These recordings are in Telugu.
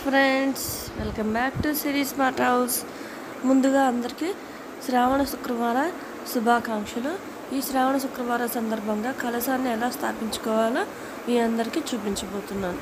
Friends welcome back to series smart house ముందుగా అందరికీ శ్రావణ శుక్రవార శుభాకాంక్షలు ఈ శ్రావణ శుక్రవారం సందర్భంగా కలశాన్ని ఎలా స్థాపించుకోవాలో మీ అందరికీ చూపించబోతున్నాను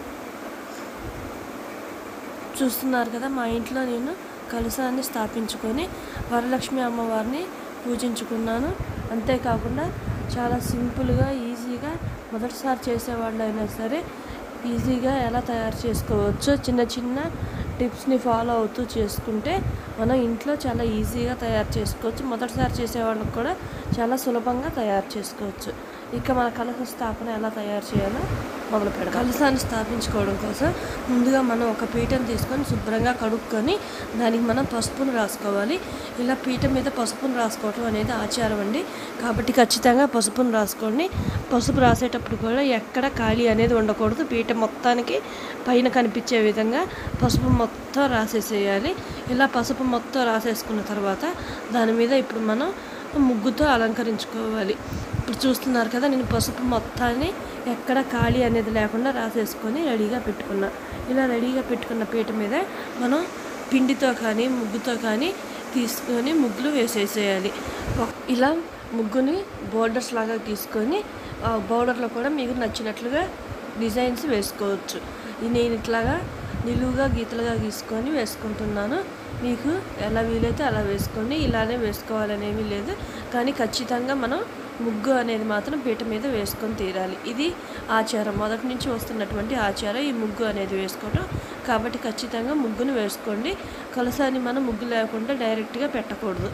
చూస్తున్నారు కదా మా ఇంట్లో నేను కలశాన్ని స్థాపించుకొని వరలక్ష్మి అమ్మవారిని పూజించుకున్నాను అంతేకాకుండా చాలా సింపుల్గా ఈజీగా మొదటిసారి చేసేవాళ్ళు అయినా సరే ఈజీగా ఎలా తయారు చేసుకోవచ్చో చిన్న చిన్న టిప్స్ని ఫాలో అవుతూ చేసుకుంటే మనం ఇంట్లో చాలా ఈజీగా తయారు చేసుకోవచ్చు మొదటిసారి చేసేవాళ్ళకి కూడా చాలా సులభంగా తయారు చేసుకోవచ్చు ఇక మన కలశ స్థాపన ఎలా తయారు చేయాలో మొదలు పెడదాం కలశాన్ని స్థాపించుకోవడం కోసం ముందుగా మనం ఒక పీటను తీసుకొని శుభ్రంగా కడుక్కొని దానికి మనం పసుపును రాసుకోవాలి ఇలా పీట మీద పసుపును రాసుకోవటం అనేది ఆచారం అండి కాబట్టి ఖచ్చితంగా పసుపును రాసుకోండి పసుపు రాసేటప్పుడు కూడా ఎక్కడ ఖాళీ అనేది ఉండకూడదు పీట మొత్తానికి పైన కనిపించే విధంగా పసుపు మొత్తం రాసేసేయాలి ఇలా పసుపు మొత్తం రాసేసుకున్న తర్వాత దాని మీద ఇప్పుడు మనం ముగ్గుతో అలంకరించుకోవాలి ఇప్పుడు చూస్తున్నారు కదా నేను పసుపు మొత్తాన్ని ఎక్కడ ఖాళీ అనేది లేకుండా రాసేసుకొని రెడీగా పెట్టుకున్నా ఇలా రెడీగా పెట్టుకున్న పీట మీద మనం పిండితో కానీ ముగ్గుతో కానీ తీసుకొని ముగ్గులు వేసేసేయాలి ఒక- ఇలా ముగ్గుని బోర్డర్స్ లాగా తీసుకొని ఆ బోర్డర్లో కూడా మీకు నచ్చినట్లుగా డిజైన్స్ వేసుకోవచ్చు ఇది నేను ఇట్లాగా నిలువుగా గీతలుగా గీసుకొని వేసుకుంటున్నాను మీకు ఎలా వీలైతే అలా వేసుకోండి ఇలానే వేసుకోవాలనేమీ లేదు కానీ ఖచ్చితంగా మనం ముగ్గు అనేది మాత్రం పీట మీద వేసుకొని తీరాలి ఇది ఆచారం మొదటి నుంచి వస్తున్నటువంటి ఆచారం ఈ ముగ్గు అనేది వేసుకోవటం కాబట్టి ఖచ్చితంగా ముగ్గును వేసుకోండి కలసాన్ని మనం ముగ్గు లేకుండా డైరెక్ట్గా పెట్టకూడదు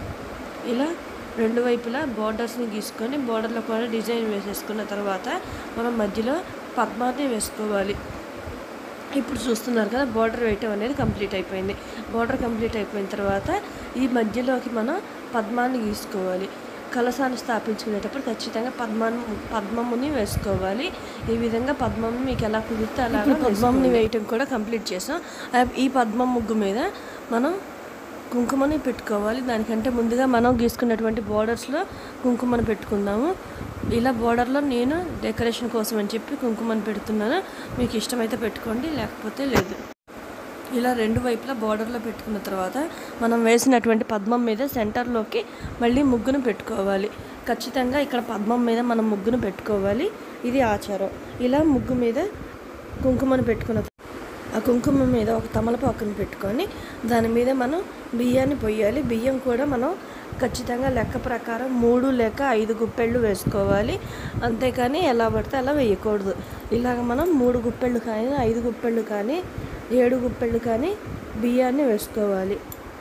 ఇలా రెండు వైపులా బోర్డర్స్ని గీసుకొని బోర్డర్లో కూడా డిజైన్ వేసేసుకున్న తర్వాత మనం మధ్యలో పద్మాన్ని వేసుకోవాలి ఇప్పుడు చూస్తున్నారు కదా బార్డర్ వేయటం అనేది కంప్లీట్ అయిపోయింది బార్డర్ కంప్లీట్ అయిపోయిన తర్వాత ఈ మధ్యలోకి మనం పద్మాన్ని గీసుకోవాలి కలసాన్ని స్థాపించుకునేటప్పుడు ఖచ్చితంగా పద్మాన్ని పద్మముని వేసుకోవాలి ఈ విధంగా పద్మం మీకు ఎలా కుదిరితే అలా పద్మంని వేయటం కూడా కంప్లీట్ చేసాం ఆ- ఈ పద్మం ముగ్గు మీద మనం కుంకుమని పెట్టుకోవాలి దానికంటే ముందుగా మనం గీసుకున్నటువంటి బోర్డర్స్లో కుంకుమను పెట్టుకుందాము ఇలా బోర్డర్లో నేను డెకరేషన్ కోసం అని చెప్పి కుంకుమని పెడుతున్నాను మీకు ఇష్టమైతే పెట్టుకోండి లేకపోతే లేదు ఇలా రెండు వైపులా బోర్డర్లో పెట్టుకున్న తర్వాత మనం వేసినటువంటి పద్మం మీద సెంటర్లోకి మళ్ళీ ముగ్గును పెట్టుకోవాలి ఖచ్చితంగా ఇక్కడ పద్మం మీద మనం ముగ్గును పెట్టుకోవాలి ఇది ఆచారం ఇలా ముగ్గు మీద కుంకుమను పెట్టుకున్న ఆ కుంకుమ మీద ఒక తమలపాకును పెట్టుకొని దాని మీద మనం బియ్యాన్ని పొయ్యాలి బియ్యం కూడా మనం ఖచ్చితంగా లెక్క ప్రకారం మూడు లేక ఐదు గుప్పెళ్ళు వేసుకోవాలి అంతేకాని ఎలా పడితే అలా వేయకూడదు ఇలాగ మనం మూడు గుప్పెళ్ళు కానీ ఐదు గుప్పెళ్ళు కానీ ఏడు గుప్పెళ్ళు కానీ బియ్యాన్ని వేసుకోవాలి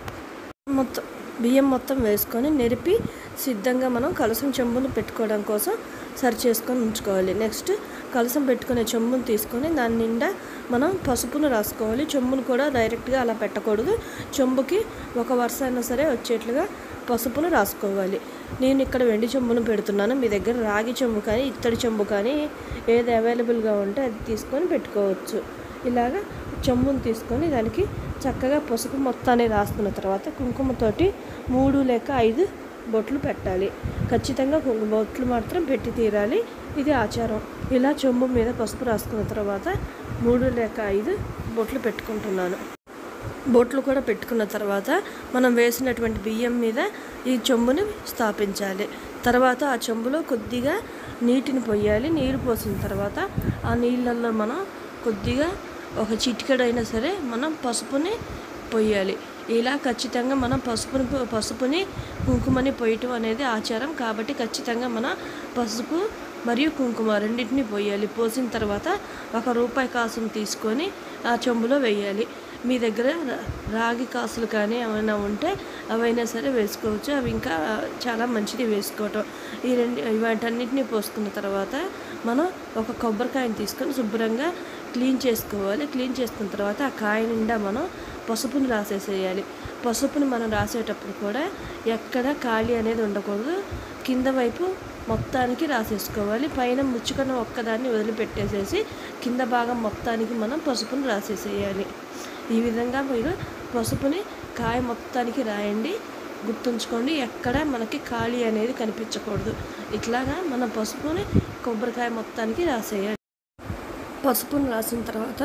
మొత్తం బియ్యం మొత్తం వేసుకొని నెరిపి సిద్ధంగా మనం కలసం చెంబును పెట్టుకోవడం కోసం సరి చేసుకొని ఉంచుకోవాలి నెక్స్ట్ కలసం పెట్టుకునే చెంబును తీసుకొని దాని నిండా మనం పసుపును రాసుకోవాలి చెంబును కూడా డైరెక్ట్గా అలా పెట్టకూడదు చెంబుకి ఒక వరుస అయినా సరే వచ్చేట్లుగా పసుపును రాసుకోవాలి నేను ఇక్కడ వెండి చెంబును పెడుతున్నాను మీ దగ్గర రాగి చెంబు కానీ ఇత్తడి చెంబు కానీ ఏది అవైలబుల్గా ఉంటే అది తీసుకొని పెట్టుకోవచ్చు ఇలాగా చెంబును తీసుకొని దానికి చక్కగా పసుపు మొత్తాన్ని రాసుకున్న తర్వాత కుంకుమతోటి మూడు లేక ఐదు బొట్లు పెట్టాలి ఖచ్చితంగా కుంకుమ బొట్లు మాత్రం పెట్టి తీరాలి ఇది ఆచారం ఇలా చెంబు మీద పసుపు రాసుకున్న తర్వాత మూడు లేక ఐదు బొట్లు పెట్టుకుంటున్నాను బొట్లు కూడా పెట్టుకున్న తర్వాత మనం వేసినటువంటి బియ్యం మీద ఈ చెంబుని స్థాపించాలి తర్వాత ఆ చెంబులో కొద్దిగా నీటిని పోయాలి నీరు పోసిన తర్వాత ఆ నీళ్ళల్లో మనం కొద్దిగా ఒక చిటికెడైనా సరే మనం పసుపుని పొయ్యాలి ఇలా ఖచ్చితంగా మనం పసుపుని పసుపుని కుంకుమని పొయ్యటం అనేది ఆచారం కాబట్టి ఖచ్చితంగా మన పసుపు మరియు కుంకుమ రెండింటిని పోయాలి పోసిన తర్వాత ఒక రూపాయి కాసును తీసుకొని ఆ చెంబులో వేయాలి మీ దగ్గర రా- రాగి కాసులు కానీ ఏమైనా ఉంటే అవైనా సరే వేసుకోవచ్చు అవి ఇంకా చాలా మంచిది వేసుకోవటం ఈ రెండు వాటన్నిటిని పోసుకున్న తర్వాత మనం ఒక కొబ్బరికాయని తీసుకొని శుభ్రంగా క్లీన్ చేసుకోవాలి క్లీన్ చేసుకున్న తర్వాత ఆ కాయ నిండా మనం పసుపుని రాసేసేయాలి పసుపుని మనం రాసేటప్పుడు కూడా ఎక్కడ ఖాళీ అనేది ఉండకూడదు కింద వైపు మొత్తానికి రాసేసుకోవాలి పైన ముచ్చుకన్న ఒక్కదాన్ని వదిలిపెట్టేసేసి కింద భాగం మొత్తానికి మనం పసుపుని రాసేసేయాలి ఈ విధంగా మీరు పసుపుని కాయ మొత్తానికి రాయండి గుర్తుంచుకోండి ఎక్కడ మనకి ఖాళీ అనేది కనిపించకూడదు ఇట్లాగా మన పసుపుని కొబ్బరికాయ మొత్తానికి రాసేయాలి పసుపును రాసిన తర్వాత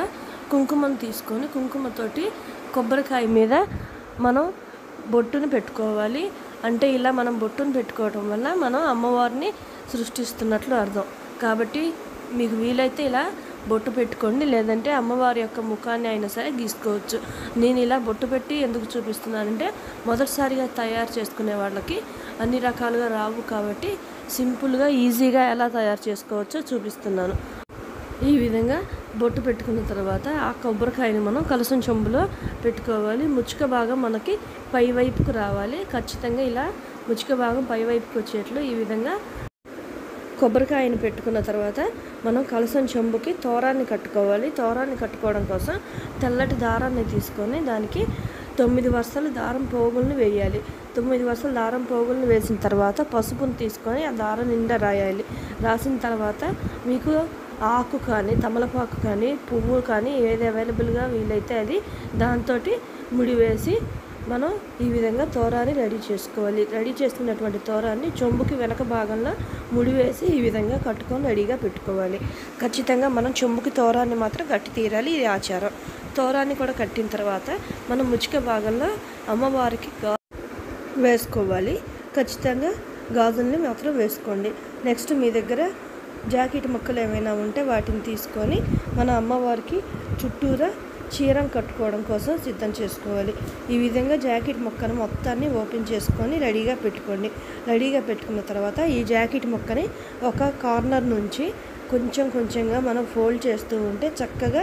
కుంకుమను తీసుకొని కుంకుమతోటి కొబ్బరికాయ మీద మనం బొట్టును పెట్టుకోవాలి అంటే ఇలా మనం బొట్టును పెట్టుకోవడం వల్ల మనం అమ్మవారిని సృష్టిస్తున్నట్లు అర్థం కాబట్టి మీకు వీలైతే ఇలా బొట్టు పెట్టుకోండి లేదంటే అమ్మవారి యొక్క ముఖాన్ని అయినా సరే గీసుకోవచ్చు నేను ఇలా బొట్టు పెట్టి ఎందుకు చూపిస్తున్నానంటే మొదటిసారిగా తయారు చేసుకునే వాళ్ళకి అన్ని రకాలుగా రావు కాబట్టి సింపుల్గా ఈజీగా ఎలా తయారు చేసుకోవచ్చో చూపిస్తున్నాను ఈ విధంగా బొట్టు పెట్టుకున్న తర్వాత ఆ కొబ్బరికాయని మనం కలసం చెంబులో పెట్టుకోవాలి ముచ్చుక భాగం మనకి పై వైపుకు రావాలి ఖచ్చితంగా ఇలా ముచ్చుక భాగం పై వైపుకి వచ్చేట్లు ఈ విధంగా కొబ్బరికాయని పెట్టుకున్న తర్వాత మనం కలసం చెంబుకి తోరాన్ని కట్టుకోవాలి తోరాన్ని కట్టుకోవడం కోసం తెల్లటి దారాన్ని తీసుకొని దానికి తొమ్మిది వరుసలు దారం పోగులను వేయాలి తొమ్మిది వరుసలు దారం పోగులను వేసిన తర్వాత పసుపును తీసుకొని ఆ దారం నిండా రాయాలి రాసిన తర్వాత మీకు ఆకు కానీ తమలపాకు కానీ పువ్వు కానీ ఏది అవైలబుల్గా వీలైతే అది దాంతో ముడి వేసి మనం ఈ విధంగా తోరాన్ని రెడీ చేసుకోవాలి రెడీ చేసుకున్నటువంటి తోరాన్ని చెంబుకి వెనక భాగంలో ముడివేసి ఈ విధంగా కట్టుకొని రెడీగా పెట్టుకోవాలి ఖచ్చితంగా మనం చెంబుకి తోరాన్ని మాత్రం కట్టి తీరాలి ఇది ఆచారం తోరాన్ని కూడా కట్టిన తర్వాత మనం ముచిక భాగంలో అమ్మవారికి గా వేసుకోవాలి ఖచ్చితంగా గాజుల్ని మాత్రం వేసుకోండి నెక్స్ట్ మీ దగ్గర జాకెట్ ముక్కలు ఏమైనా ఉంటే వాటిని తీసుకొని మన అమ్మవారికి చుట్టూరా చీరం కట్టుకోవడం కోసం సిద్ధం చేసుకోవాలి ఈ విధంగా జాకెట్ ముక్కను మొత్తాన్ని ఓపెన్ చేసుకొని రెడీగా పెట్టుకోండి రెడీగా పెట్టుకున్న తర్వాత ఈ జాకెట్ ముక్కని ఒక కార్నర్ నుంచి కొంచెం కొంచెంగా మనం ఫోల్డ్ చేస్తూ ఉంటే చక్కగా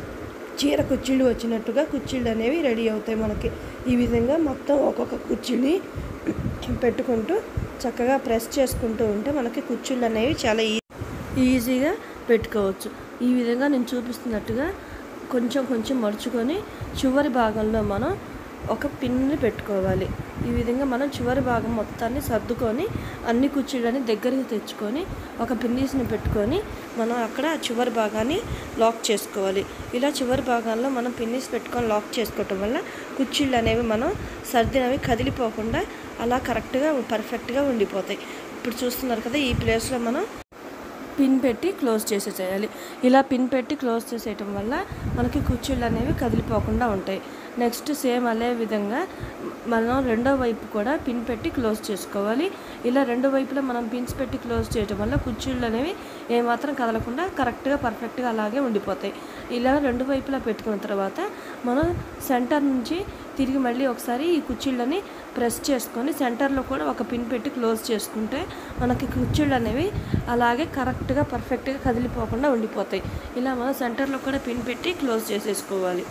చీర కుర్చీలు వచ్చినట్టుగా కుర్చీలు అనేవి రెడీ అవుతాయి మనకి ఈ విధంగా మొత్తం ఒక్కొక్క కుర్చీని పెట్టుకుంటూ చక్కగా ప్రెస్ చేసుకుంటూ ఉంటే మనకి కుర్చీలు అనేవి చాలా ఈ ఈజీగా పెట్టుకోవచ్చు ఈ విధంగా నేను చూపిస్తున్నట్టుగా కొంచెం కొంచెం మడుచుకొని చివరి భాగంలో మనం ఒక పిన్ని పెట్టుకోవాలి ఈ విధంగా మనం చివరి భాగం మొత్తాన్ని సర్దుకొని అన్ని కుర్చీలని దగ్గరికి తెచ్చుకొని ఒక పిన్నీస్ని పెట్టుకొని మనం అక్కడ ఆ చివరి భాగాన్ని లాక్ చేసుకోవాలి ఇలా చివరి భాగాల్లో మనం పిన్నీస్ పెట్టుకొని లాక్ చేసుకోవటం వల్ల కుర్చీలు అనేవి మనం సర్దినవి కదిలిపోకుండా అలా కరెక్ట్గా పర్ఫెక్ట్గా ఉండిపోతాయి ఇప్పుడు చూస్తున్నారు కదా ఈ ప్లేస్లో మనం పిన్ పెట్టి క్లోజ్ చేసేసేయాలి ఇలా పిన్ పెట్టి క్లోజ్ చేసేయటం వల్ల మనకి కుర్చీలు అనేవి కదిలిపోకుండా ఉంటాయి నెక్స్ట్ సేమ్ అదే విధంగా మనం రెండో వైపు కూడా పిన్ పెట్టి క్లోజ్ చేసుకోవాలి ఇలా రెండు వైపులా మనం పిన్స్ పెట్టి క్లోజ్ చేయటం వల్ల కుర్చీలు అనేవి ఏమాత్రం కదలకుండా కరెక్ట్గా పర్ఫెక్ట్గా అలాగే ఉండిపోతాయి ఇలా రెండు వైపులా పెట్టుకున్న తర్వాత మనం సెంటర్ నుంచి తిరిగి మళ్ళీ ఒకసారి ఈ కుర్చీళ్ళని ప్రెస్ చేసుకొని సెంటర్లో కూడా ఒక పిన్ పెట్టి క్లోజ్ చేసుకుంటే మనకి కుర్చీళ్ళు అనేవి అలాగే కరెక్ట్గా పర్ఫెక్ట్గా కదిలిపోకుండా ఉండిపోతాయి ఇలా మనం సెంటర్లో కూడా పిన్ పెట్టి క్లోజ్ చేసేసుకోవాలి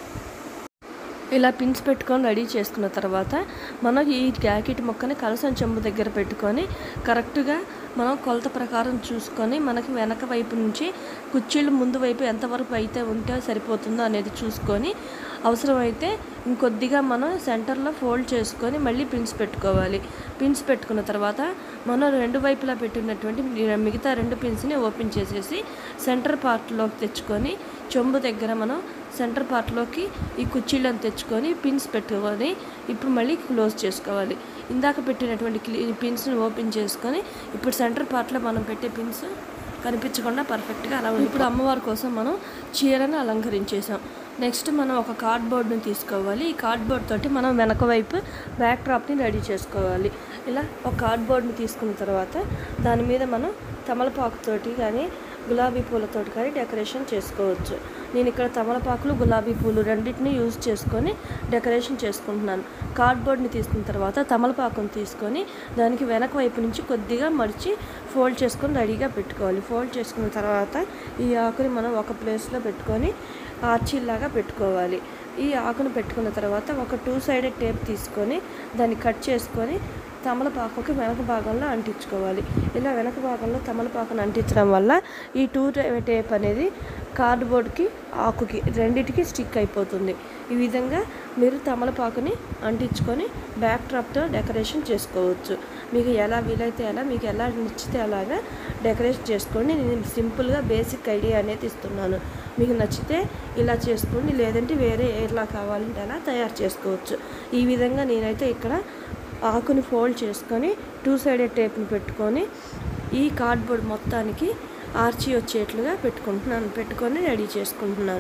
ఇలా పిన్స్ పెట్టుకొని రెడీ చేసుకున్న తర్వాత మనం ఈ జాకెట్ మొక్కని కలసం చెంబు దగ్గర పెట్టుకొని కరెక్ట్గా మనం కొలత ప్రకారం చూసుకొని మనకి వెనక వైపు నుంచి కుర్చీలు ముందు వైపు ఎంతవరకు అయితే ఉంటే సరిపోతుందో అనేది చూసుకొని అవసరమైతే ఇంకొద్దిగా మనం సెంటర్లో ఫోల్డ్ చేసుకొని మళ్ళీ పిన్స్ పెట్టుకోవాలి పిన్స్ పెట్టుకున్న తర్వాత మనం రెండు వైపులా పెట్టినటువంటి మిగతా రెండు పిన్స్ని ఓపెన్ చేసేసి సెంటర్ పార్ట్లోకి తెచ్చుకొని చెంబు దగ్గర మనం సెంటర్ పార్ట్లోకి ఈ కుర్చీలను తెచ్చుకొని పిన్స్ పెట్టుకొని ఇప్పుడు మళ్ళీ క్లోజ్ చేసుకోవాలి ఇందాక పెట్టినటువంటి పిన్స్ని ఓపెన్ చేసుకొని ఇప్పుడు సెంటర్ పార్ట్లో మనం పెట్టే పిన్స్ కనిపించకుండా పర్ఫెక్ట్గా అలా ఉంది. ఇప్పుడు అమ్మవారి కోసం మనం చీరను అలంకరించేసాం నెక్స్ట్ మనం ఒక కార్డ్బోర్డ్ని తీసుకోవాలి ఈ కార్డ్బోర్డ్ తోటి మనం వెనక వైపు బ్యాక్ డ్రాప్ని రెడీ చేసుకోవాలి ఇలా ఒక కార్డ్బోర్డ్ని తీసుకున్న తర్వాత దాని మీద మనం తమలపాకుతోటి కానీ గులాబీ పూలతోటి కానీ డెకరేషన్ చేసుకోవచ్చు నేను ఇక్కడ తమలపాకులు గులాబీ పూలు రెండింటిని యూజ్ చేసుకొని డెకరేషన్ చేసుకుంటున్నాను కార్డ్బోర్డ్ని తీసుకున్న తర్వాత తమలపాకును తీసుకొని దానికి వెనక వైపు నుంచి కొద్దిగా మడిచి ఫోల్డ్ చేసుకొని రెడీగా పెట్టుకోవాలి ఫోల్డ్ చేసుకున్న తర్వాత ఈ ఆకుని మనం ఒక ప్లేస్లో పెట్టుకొని ఆర్చీలాగా పెట్టుకోవాలి ఈ ఆకును పెట్టుకున్న తర్వాత ఒక టూ సైడెడ్ టేప్ తీసుకొని దాన్ని కట్ చేసుకొని తమలపాకుకి వెనక భాగంలో అంటించుకోవాలి ఇలా వెనక భాగంలో తమలపాకును అంటించడం వల్ల ఈ టూ టేప్ అనేది కార్డ్బోర్డ్కి ఆకుకి రెండిటికి స్టిక్ అయిపోతుంది ఈ విధంగా మీరు తమలపాకుని అంటించుకొని బ్యాక్ డ్రాప్తో డెకరేషన్ చేసుకోవచ్చు మీకు ఎలా వీలైతే అలా మీకు ఎలా నచ్చితే అలాగా డెకరేషన్ చేసుకోండి నేను సింపుల్గా బేసిక్ ఐడియా అనేది ఇస్తున్నాను మీకు నచ్చితే ఇలా చేసుకోండి లేదంటే వేరే ఎలా కావాలంటే అలా తయారు చేసుకోవచ్చు ఈ విధంగా నేనైతే ఇక్కడ ఆకుని ఫోల్డ్ చేసుకొని టూ సైడెడ్ టేప్ని పెట్టుకొని ఈ కార్డ్బోర్డ్ మొత్తానికి ఆర్చి వచ్చేట్లుగా పెట్టుకుంటున్నాను పెట్టుకొని రెడీ చేసుకుంటున్నాను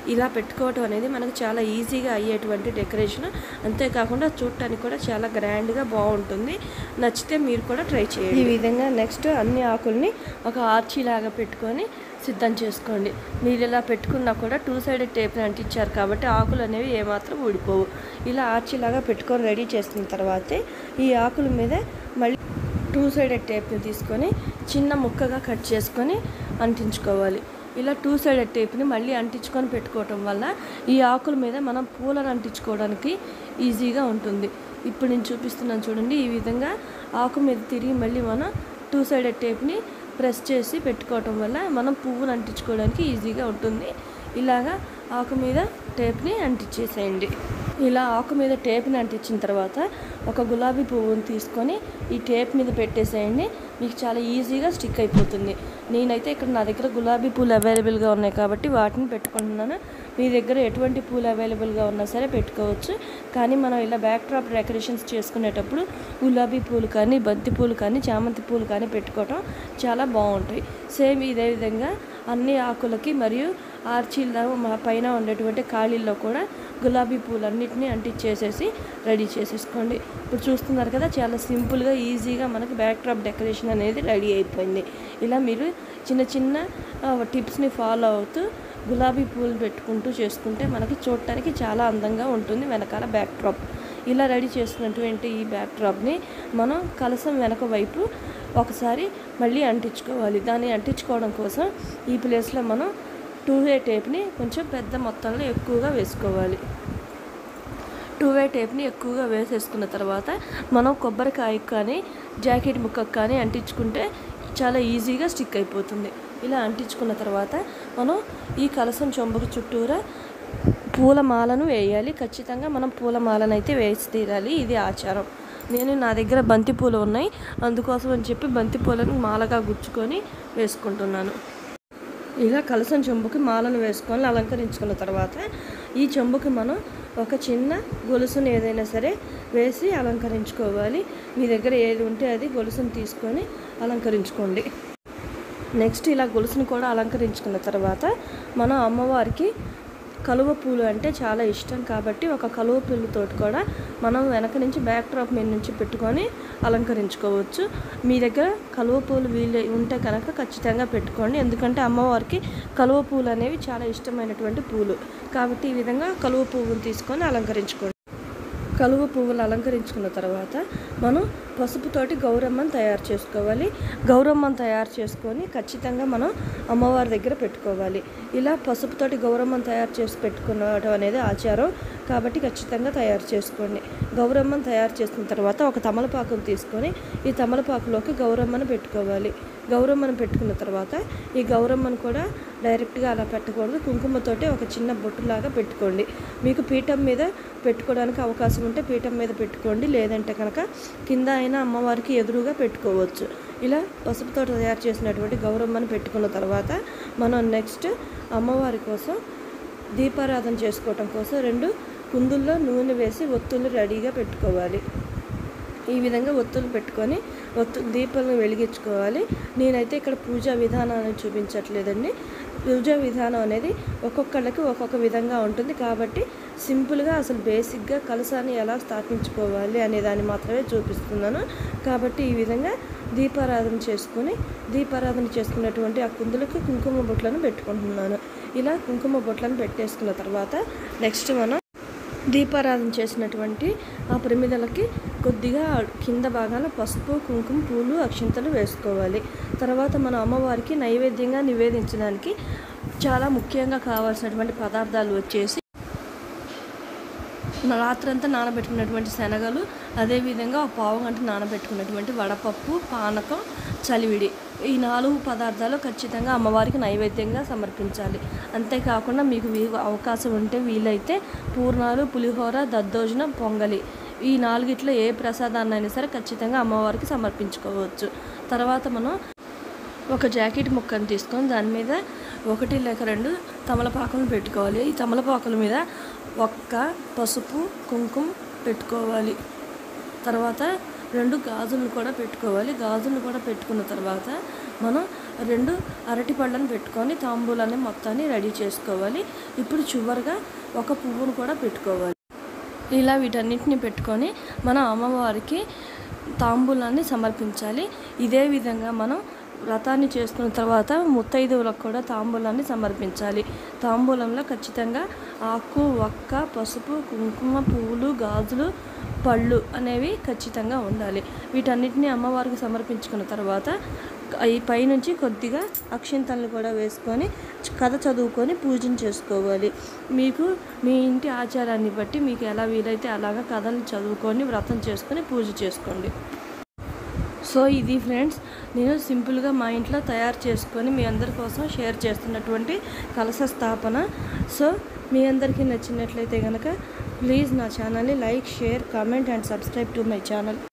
ఇలా పెట్టుకోవటం అనేది మనకు చాలా ఈజీగా అయ్యేటువంటి డెకరేషన్ అంతేకాకుండా చూడటానికి కూడా చాలా గ్రాండ్గా బాగుంటుంది నచ్చితే మీరు కూడా ట్రై చేయండి ఈ విధంగా నెక్స్ట్ అన్ని ఆకుల్ని ఒక ఆర్చీ లాగా పెట్టుకొని సిద్ధం చేసుకోండి మీరు ఇలా పెట్టుకున్నా కూడా టూ సైడెడ్ టేప్ని అంటించారు కాబట్టి ఆకులు అనేవి ఏమాత్రం ఊడిపోవు ఇలా ఆర్చీలాగా పెట్టుకొని రెడీ చేసుకున్న తర్వాతే ఈ ఆకుల మీద మళ్ళీ టూ సైడెడ్ టేప్ని తీసుకొని చిన్న ముక్కగా కట్ చేసుకొని అంటించుకోవాలి ఇలా టూ సైడెడ్ టేప్ని మళ్ళీ అంటించుకొని పెట్టుకోవటం వల్ల ఈ ఆకుల మీద మనం పూలను అంటించుకోవడానికి ఈజీగా ఉంటుంది ఇప్పుడు నేను చూపిస్తున్నాను చూడండి ఈ విధంగా ఆకు మీద తిరిగి మళ్ళీ మనం టూ సైడెడ్ టేప్ని ప్రెస్ చేసి పెట్టుకోవటం వల్ల మనం పువ్వును అంటించుకోవడానికి ఈజీగా ఉంటుంది ఇలాగా ఆకు మీద టేప్ని అంటించేసేయండి ఇలా ఆకు మీద టేప్ని అంటించిన తర్వాత ఒక గులాబీ పువ్వుని తీసుకొని ఈ టేప్ మీద పెట్టేసేయండి మీకు చాలా ఈజీగా స్టిక్ అయిపోతుంది నేనైతే ఇక్కడ నా దగ్గర గులాబీ పూలు అవైలబుల్గా ఉన్నాయి కాబట్టి వాటిని పెట్టుకుంటున్నాను మీ దగ్గర ఎటువంటి పూలు అవైలబుల్గా ఉన్నా సరే పెట్టుకోవచ్చు కానీ మనం ఇలా బ్యాక్ డ్రాప్ డెకరేషన్స్ చేసుకునేటప్పుడు గులాబీ పూలు కానీ బంతి పూలు కానీ చామంతి పూలు కానీ పెట్టుకోవటం చాలా బాగుంటాయి సేమ్ ఇదే విధంగా అన్ని ఆకులకి మరియు ఆర్చీల్లో మా పైన ఉండేటువంటి ఖాళీల్లో కూడా గులాబీ పూలన్నిటిని అంటించేసేసి రెడీ చేసేసుకోండి ఇప్పుడు చూస్తున్నారు కదా చాలా సింపుల్గా ఈజీగా మనకి బ్యాక్ డ్రాప్ డెకరేషన్ అనేది రెడీ అయిపోయింది ఇలా మీరు చిన్న చిన్న ఆ, టిప్స్ని ఫాలో అవుతూ గులాబీ పూలు పెట్టుకుంటూ చేసుకుంటే మనకి చూడటానికి చాలా అందంగా ఉంటుంది వెనకాల బ్యాక్ డ్రాప్ ఇలా రెడీ చేసుకున్నటువంటి ఈ బ్యాక్ డ్రాప్ని మనం కలసం వెనక వైపు ఒకసారి మళ్ళీ అంటించుకోవాలి దాన్ని అంటించుకోవడం కోసం ఈ ప్లేస్లో మనం టూ వే టేప్ని కొంచెం పెద్ద మొత్తంలో ఎక్కువగా వేసుకోవాలి టూ వే టేప్ని ఎక్కువగా వేసేసుకున్న తర్వాత మనం కొబ్బరికాయకు కానీ జాకెట్ ముక్కకు కానీ అంటించుకుంటే చాలా ఈజీగా స్టిక్ అయిపోతుంది ఇలా అంటించుకున్న తర్వాత మనం ఈ కలసం చెంబుకు చుట్టూరా పూలమాలను వేయాలి ఖచ్చితంగా మనం పూలమాలను అయితే వేసి తీరాలి ఇది ఆచారం నేను నా దగ్గర బంతి పూలు ఉన్నాయి అందుకోసం అని చెప్పి బంతి పూలను మాలగా గుచ్చుకొని వేసుకుంటున్నాను ఇలా కలసం చెంబుకి మాలను వేసుకొని అలంకరించుకున్న తర్వాత ఈ చెంబుకి మనం ఒక చిన్న గొలుసుని ఏదైనా సరే వేసి అలంకరించుకోవాలి మీ దగ్గర ఏది ఉంటే అది గొలుసుని తీసుకొని అలంకరించుకోండి నెక్స్ట్ ఇలా గొలుసుని కూడా అలంకరించుకున్న తర్వాత మనం అమ్మవారికి కలువ పూలు అంటే చాలా ఇష్టం కాబట్టి ఒక కలువ పూలతోటి కూడా మనం వెనక నుంచి బ్యాక్ డ్రాప్ మీద నుంచి పెట్టుకొని అలంకరించుకోవచ్చు మీ దగ్గర కలువ పూలు వీలు ఉంటే కనుక ఖచ్చితంగా పెట్టుకోండి ఎందుకంటే అమ్మవారికి కలువ పూలు అనేవి చాలా ఇష్టమైనటువంటి పూలు కాబట్టి ఈ విధంగా కలువ పువ్వును తీసుకొని అలంకరించుకోండి కలువ పువ్వులు అలంకరించుకున్న తర్వాత మనం పసుపుతోటి గౌరమ్మను తయారు చేసుకోవాలి గౌరమ్మను తయారు చేసుకొని ఖచ్చితంగా మనం అమ్మవారి దగ్గర పెట్టుకోవాలి ఇలా పసుపుతోటి గౌరమ్మను తయారు చేసి పెట్టుకోవడం అనేది ఆచారం కాబట్టి ఖచ్చితంగా తయారు చేసుకోండి గౌరమ్మను తయారు చేసిన తర్వాత ఒక తమలపాకును తీసుకొని ఈ తమలపాకులోకి గౌరమ్మను పెట్టుకోవాలి గౌరమ్మను పెట్టుకున్న తర్వాత ఈ గౌరమ్మను కూడా డైరెక్ట్గా అలా పెట్టకూడదు కుంకుమతోటి ఒక చిన్న బొట్టులాగా పెట్టుకోండి మీకు పీఠం మీద పెట్టుకోవడానికి అవకాశం ఉంటే పీఠం మీద పెట్టుకోండి లేదంటే కనుక కింద అయినా అమ్మవారికి ఎదురుగా పెట్టుకోవచ్చు ఇలా పసుపుతో తయారు చేసినటువంటి గౌరమ్మను పెట్టుకున్న తర్వాత మనం నెక్స్ట్ అమ్మవారి కోసం దీపారాధన చేసుకోవటం కోసం రెండు కుందుల్లో నూనె వేసి ఒత్తులు రెడీగా పెట్టుకోవాలి ఈ విధంగా ఒత్తులు పెట్టుకొని ఒత్తు దీపాలను వెలిగించుకోవాలి నేనైతే ఇక్కడ పూజా విధానాన్ని చూపించట్లేదండి పూజా విధానం అనేది ఒక్కొక్కళ్ళకి ఒక్కొక్క విధంగా ఉంటుంది కాబట్టి సింపుల్గా అసలు బేసిక్గా కలసాన్ని ఎలా స్థాపించుకోవాలి అనే దాన్ని మాత్రమే చూపిస్తున్నాను కాబట్టి ఈ విధంగా దీపారాధన చేసుకొని దీపారాధన చేసుకున్నటువంటి ఆ కుందులకి కుంకుమ బొట్లను పెట్టుకుంటున్నాను ఇలా కుంకుమ బొట్లను పెట్టేసుకున్న తర్వాత నెక్స్ట్ మనం దీపారాధన చేసినటువంటి ఆ ప్రమిదలకి కొద్దిగా కింద భాగాన పసుపు కుంకుమ పూలు అక్షింతలు వేసుకోవాలి తర్వాత మన అమ్మవారికి నైవేద్యంగా నివేదించడానికి చాలా ముఖ్యంగా కావాల్సినటువంటి పదార్థాలు వచ్చేసి రాత్రంతా నానబెట్టుకున్నటువంటి శనగలు అదేవిధంగా ఒక పావు గంట నానబెట్టుకున్నటువంటి వడపప్పు పానకం చలివిడి ఈ నాలుగు పదార్థాలు ఖచ్చితంగా అమ్మవారికి నైవేద్యంగా సమర్పించాలి అంతేకాకుండా మీకు వీ- అవకాశం ఉంటే వీలైతే పూర్ణాలు పులిహోర దద్దోజనం పొంగలి ఈ నాలుగిట్లో ఏ ప్రసాదాన్నైనా సరే ఖచ్చితంగా అమ్మవారికి సమర్పించుకోవచ్చు తర్వాత మనం ఒక జాకెట్ ముక్కను తీసుకొని దాని మీద ఒకటి లేక రెండు తమలపాకులు పెట్టుకోవాలి ఈ తమలపాకుల మీద ఒక్క పసుపు కుంకుమ పెట్టుకోవాలి తర్వాత రెండు గాజులను కూడా పెట్టుకోవాలి గాజులను కూడా పెట్టుకున్న తర్వాత మనం రెండు అరటి పళ్ళను పెట్టుకొని తాంబూలాన్ని మొత్తాన్ని రెడీ చేసుకోవాలి ఇప్పుడు చివరిగా ఒక పువ్వును కూడా పెట్టుకోవాలి ఇలా వీటన్నిటిని పెట్టుకొని మనం అమ్మవారికి తాంబూలాన్ని సమర్పించాలి ఇదే విధంగా మనం వ్రతాన్ని చేసుకున్న తర్వాత ముత్తైదువులకు కూడా తాంబూలాన్ని సమర్పించాలి తాంబూలంలో ఖచ్చితంగా ఆకు వక్క పసుపు కుంకుమ పువ్వులు గాజులు పళ్ళు అనేవి ఖచ్చితంగా ఉండాలి వీటన్నిటిని అమ్మవారికి సమర్పించుకున్న తర్వాత ఈ పైనుంచి కొద్దిగా అక్షింతలను కూడా వేసుకొని కథ చదువుకొని పూజను చేసుకోవాలి మీకు మీ ఇంటి ఆచారాన్ని బట్టి మీకు ఎలా వీలైతే అలాగా కథలు చదువుకొని వ్రతం చేసుకొని పూజ చేసుకోండి సో ఇది ఫ్రెండ్స్ నేను సింపుల్గా మా ఇంట్లో తయారు చేసుకొని మీ అందరి కోసం షేర్ చేస్తున్నటువంటి కలశ స్థాపన సో మీ అందరికీ నచ్చినట్లయితే కనుక ప్లీజ్ నా ఛానల్ని like share comment and subscribe to my channel